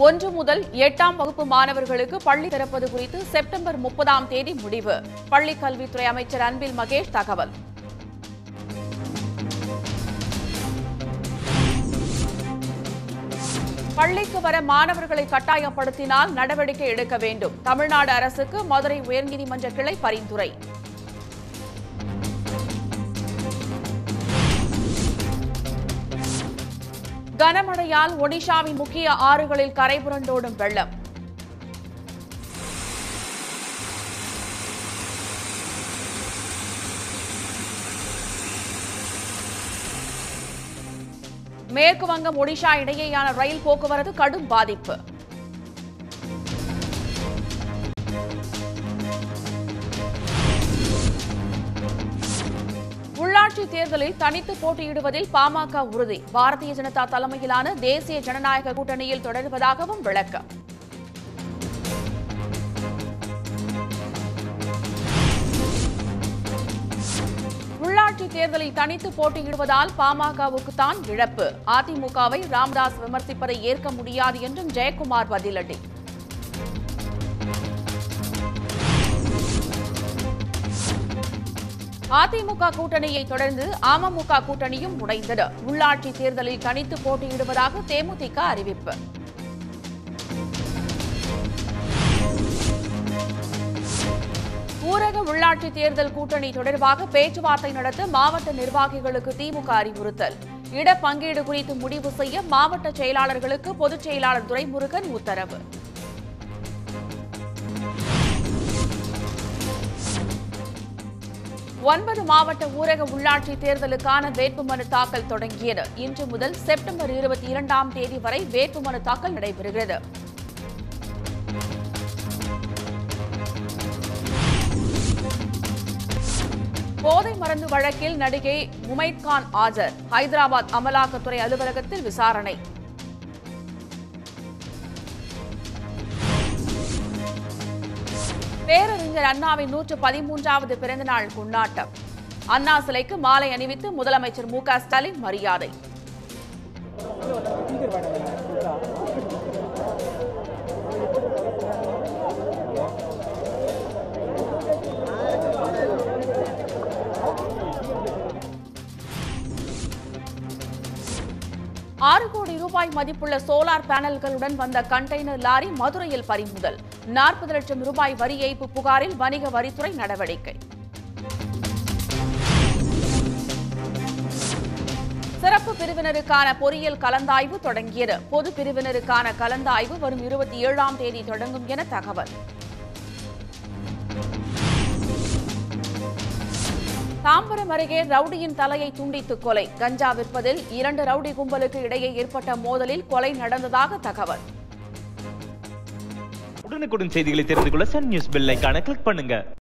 ஒன்று முதல் எட்டாம் வகுப்பு மாணவர்களுக்கு பள்ளி திறப்பது குறித்து செப்டம்பர் முப்பதாம் தேதி முடிவு பள்ளிக் கல்வித்துறை அமைச்சர் அன்பில் மகேஷ் தகவல் பள்ளிக்கு வர மாணவர்களை கட்டாயப்படுத்தினால் நடவடிக்கை எடுக்க வேண்டும் தமிழ்நாடு அரசுக்கு மதுரை உயர்நீதிமன்ற கிளை பரிந்துரை கனமழையால் ஒடிஷாவின் முக்கிய ஆறுகளில் கரைபுரண்டோடும் வெள்ளம் மேற்கு வங்கம் ஒடிஷா இடையேயான ரயில் போக்குவரத்து கடும் பாதிப்பு உள்ளாட்சி தேர்தலில் தனித்து போட்டியிடுவதில் பாமக உறுதி பாரதிய ஜனதா தலைமையிலான தேசிய ஜனநாயக கூட்டணியில் தொடர்வதாகவும் விளக்கம் உள்ளாட்சி தேர்தலில் தனித்து போட்டியிடுவதால் பாமகவுக்கு தான் இழப்பு அதிமுகவை ராமதாஸ் விமர்சிப்பதை ஏற்க முடியாது என்றும் ஜெயக்குமார் பதிலடி அதிமுக கூட்டணியை தொடர்ந்து அமமுக கூட்டணியும் உடைந்தது உள்ளாட்சி தேர்தலில் தனித்து போட்டியிடுவதாக தேமுதிக அறிவிப்பு ஊரக உள்ளாட்சி தேர்தல் கூட்டணி தொடர்பாக பேச்சுவார்த்தை நடத்த மாவட்ட நிர்வாகிகளுக்கு திமுக அறிவுறுத்தல் இடப்பங்கீடு குறித்து முடிவு செய்ய மாவட்ட செயலாளர்களுக்கு பொதுச் செயலாளர் துரைமுருகன் உத்தரவு ஒன்பது மாவட்ட ஊரக உள்ளாட்சி தேர்தலுக்கான வேட்புமனு தாக்கல் தொடங்கியது இன்று முதல் செப்டம்பர் இருபத்தி இரண்டாம் தேதி வரை வேட்புமனு தாக்கல் நடைபெறுகிறது போதை மருந்து வழக்கில் நடிகை முமைத் கான் ஆஜர் ஹைதராபாத் அமலாக்கத்துறை அலுவலகத்தில் விசாரணை பேரறிஞர் அண்ணாவின் நூற்று பதிமூன்றாவது பிறந்தநாள் கொண்டாட்டம் அண்ணா சிலைக்கு மாலை அணிவித்து முதலமைச்சர் மு க ஸ்டாலின் மரியாதை ஆறு கோடி ரூபாய் மதிப்புள்ள சோலார் பேனல்களுடன் வந்த கண்டெய்னர் லாரி மதுரையில் பறிமுதல் நாற்பது லட்சம் ரூபாய் வரி ஏய்ப்பு புகாரில் வணிக வரித்துறை நடவடிக்கை சிறப்பு பிரிவினருக்கான பொறியியல் கலந்தாய்வு தொடங்கியது பொது பிரிவினருக்கான கலந்தாய்வு வரும் இருபத்தி ஏழாம் தேதி தொடங்கும் என தகவல் தாம்பரம் அருகே ரவுடியின் தலையை துண்டித்து கொலை கஞ்சா விற்பதில் இரண்டு ரவுடி கும்பலுக்கு இடையே ஏற்பட்ட மோதலில் கொலை நடந்ததாக தகவல் உடனுக்குடன் செய்திகளை தெரிந்து கொள்ள சன் நியூஸ் பெல் ஐகானை கிளிக் பண்ணுங்க